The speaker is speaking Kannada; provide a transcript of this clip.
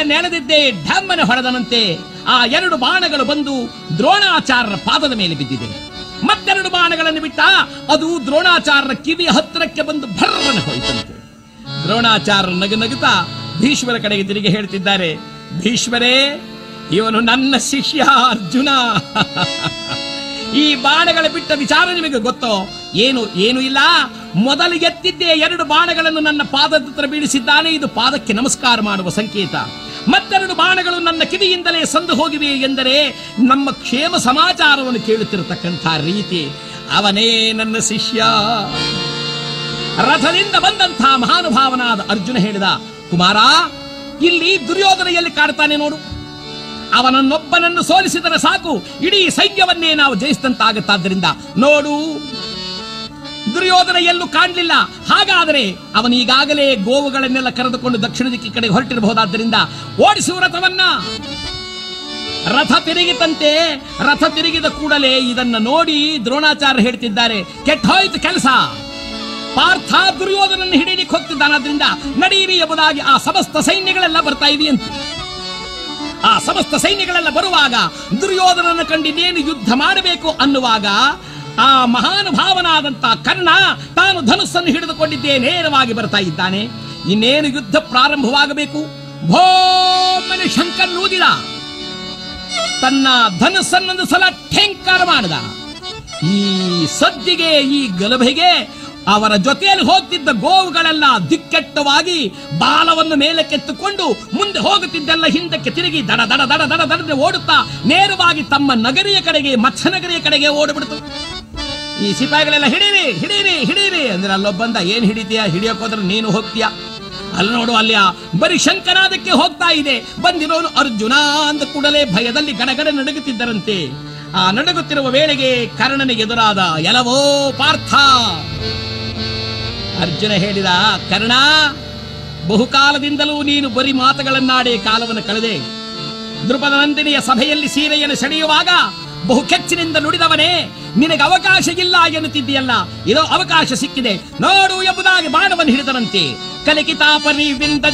ನೆನೆದಿದ್ದೇ ಢಮ್ಮನೆ ಹೊಡೆದನಂತೆ ಆ ಎರಡು ಬಾಣಗಳು ಬಂದು ದ್ರೋಣಾಚಾರ್ಯರ ಪಾದದ ಮೇಲೆ ಬಿದ್ದಿದೆ ಮತ್ತೆರಡು ಬಾಣಗಳನ್ನು ಬಿಟ್ಟ ಅದು ದ್ರೋಣಾಚಾರ್ಯರ ಕಿವಿಯ ಹತ್ತಿರಕ್ಕೆ ಬಂದು ಭರ್ರನೆ ಹೋಯಿತಂತೆ ದ್ರೋಣಾಚಾರ್ಯ ನಗು ನಗುತ್ತಾ ಭೀಷ್ಮರ ಕಡೆಗೆ ತಿರುಗಿ ಹೇಳ್ತಿದ್ದಾರೆ ಭೀಷ್ಮರೇ ಇವನು ನನ್ನ ಶಿಷ್ಯ ಅರ್ಜುನ ಈ ಬಾಣಗಳ ಬಿಟ್ಟ ವಿಚಾರ ನಿಮಗೆ ಗೊತ್ತೋ ಏನು ಏನು ಇಲ್ಲ ಮೊದಲು ಎತ್ತಿದ್ದೇ ಎರಡು ಬಾಣಗಳನ್ನು ನನ್ನ ಪಾದದ ಹತ್ರ ಬೀಳಿಸಿದ್ದಾನೆ ಇದು ಪಾದಕ್ಕೆ ನಮಸ್ಕಾರ ಮಾಡುವ ಸಂಕೇತ ಮತ್ತೆರಡು ಬಾಣಗಳು ನನ್ನ ಕಿವಿಯಿಂದಲೇ ಸಂದು ಹೋಗಿವೆ ಎಂದರೆ ನಮ್ಮ ಕ್ಷೇಮ ಸಮಾಚಾರವನ್ನು ಕೇಳುತ್ತಿರತಕ್ಕಂಥ ರೀತಿ ಅವನೇ ನನ್ನ ಶಿಷ್ಯ ರಥದಿಂದ ಬಂದಂಥ ಮಹಾನುಭಾವನಾದ ಅರ್ಜುನ ಹೇಳಿದ ಕುಮಾರ ಇಲ್ಲಿ ದುರ್ಯೋಧನ ಎಲ್ಲಿ ಕಾಡ್ತಾನೆ ನೋಡು ಅವನನ್ನೊಬ್ಬನನ್ನು ಸೋಲಿಸಿದರೆ ಸಾಕು ಇಡೀ ಸೈನ್ಯವನ್ನೇ ನಾವು ಜಯಿಸಿದಂತಾಗುತ್ತಾದ್ದರಿಂದ ನೋಡು ದುರ್ಯೋಧನ ಎಲ್ಲೂ ಕಾಣಲಿಲ್ಲ ಹಾಗಾದರೆ ಅವನೀಗಾಗಲೇ ಗೋವುಗಳನ್ನೆಲ್ಲ ಕರೆದುಕೊಂಡು ದಕ್ಷಿಣ ದಿಕ್ಕಿ ಕಡೆ ಹೊರಟಿರಬಹುದಾದ್ದರಿಂದ ಓಡಿಸುವ ರಥವನ್ನ ರಥ ತಿರುಗಿತಂತೆ ರಥ ತಿರುಗಿದ ಕೂಡಲೇ ಇದನ್ನ ನೋಡಿ ದ್ರೋಣಾಚಾರ್ಯ ಹೇಳ್ತಿದ್ದಾರೆ ಕೆಟ್ಟೋಯ್ತು ಕೆಲಸ ಪಾರ್ಥ ದುರ್ಯೋಧನನ್ನು ಹಿಡಿಯಲಿಕ್ಕೆ ಹೋಗ್ತಿದ್ದಾನಾದ್ರಿಂದ ನಡೀರಿ ಎಂಬುದಾಗಿ ಆ ಸಮಸ್ತ ಸೈನ್ಯಗಳೆಲ್ಲ ಬರ್ತಾ ಇದೆಯಂತೆ ಆ ಸಮಸ್ತ ಸೈನ್ಯಗಳೆಲ್ಲ ಬರುವಾಗ ದುರ್ಯೋಧನನ ಕಂಡಿದ್ದೇನು ಯುದ್ಧ ಮಾಡಬೇಕು ಅನ್ನುವಾಗ ಆ ಮಹಾನುಭಾವನಾದಂತ ಕರ್ಣ ತಾನು ಧನುಸ್ಸನ್ನು ಹಿಡಿದುಕೊಂಡಿದ್ದೇ ನೇರವಾಗಿ ಬರ್ತಾ ಇದ್ದಾನೆ ಇನ್ನೇನು ಯುದ್ಧ ಪ್ರಾರಂಭವಾಗಬೇಕು ಭೋಮನೆ ಶಂಕರ್ ನೂದಿದ ತನ್ನ ಧನುಸ್ಸನ್ನೊಂದು ಸಲ ಠೇಂಕಾರ ಮಾಡಿದ ಈ ಸದ್ದಿಗೆ ಈ ಗಲಭೆಗೆ ಅವರ ಜೊತೆಯಲ್ಲಿ ಹೋಗ್ತಿದ್ದ ಗೋವುಗಳೆಲ್ಲ ದಿಕ್ಕೆಟ್ಟವಾಗಿ ಬಾಲವನ್ನು ಮೇಲಕ್ಕೆತ್ತುಕೊಂಡು ಮುಂದೆ ಹೋಗುತ್ತಿದ್ದೆಲ್ಲ ಹಿಂದಕ್ಕೆ ತಿರುಗಿ ದಡ ದಡ ದಡ ದಡ ದಡದೆ ಓಡುತ್ತಾ ನೇರವಾಗಿ ತಮ್ಮ ನಗರಿಯ ಕಡೆಗೆ ಮತ್ಸ್ಯನಗರಿಯ ಕಡೆಗೆ ಓಡಿಬಿಡ್ತು ಈ ಸಿಪಾಯಿಗಳೆಲ್ಲ ಹಿಡೀರಿ ಹಿಡೀರಿ ಹಿಡೀರಿ ಅಂದ್ರೆ ಅಲ್ಲೊಬ್ಬಂದ ಏನ್ ಹಿಡಿತೀಯ ಹಿಡಿಯಕ್ ಹೋದ್ರೆ ನೀನು ಹೋಗ್ತೀಯ ಅಲ್ಲಿ ನೋಡು ಅಲ್ಲಿ ಆ ಬರೀ ಶಂಕನಾದಕ್ಕೆ ಹೋಗ್ತಾ ಇದೆ ಬಂದಿರೋನು ಅರ್ಜುನ ಅಂದ ಕೂಡಲೇ ಭಯದಲ್ಲಿ ಗಡಗಡ ನಡುಗುತ್ತಿದ್ದರಂತೆ ಆ ನಡುಗುತ್ತಿರುವ ವೇಳೆಗೆ ಕರ್ಣನಿಗೆ ಎದುರಾದ ಎಲವೋ ಪಾರ್ಥ ಅರ್ಜುನ ಹೇಳಿದ ಕರ್ಣ ಬಹುಕಾಲದಿಂದಲೂ ನೀನು ಬರೀ ಮಾತುಗಳನ್ನಾಡಿ ಕಾಲವನ್ನು ಕಳೆದೆ ದೃಪದ ನಂದಿನಿಯ ಸಭೆಯಲ್ಲಿ ಸೀರೆಯನ್ನು ಸೆಳೆಯುವಾಗ ಬಹು ಕೆಚ್ಚಿನಿಂದ ನುಡಿದವನೇ ನಿನಗೆ ಅವಕಾಶ ಇಲ್ಲ ಎನ್ನುತ್ತಿದ್ದೀಯಲ್ಲ ಇದೋ ಅವಕಾಶ ಸಿಕ್ಕಿದೆ ನೋಡು ಎಂಬುದಾಗಿ ಬಾಣವನ್ನು ಹಿಡಿದರಂತೆ ಕಲಿಕಿತಾಪರಿ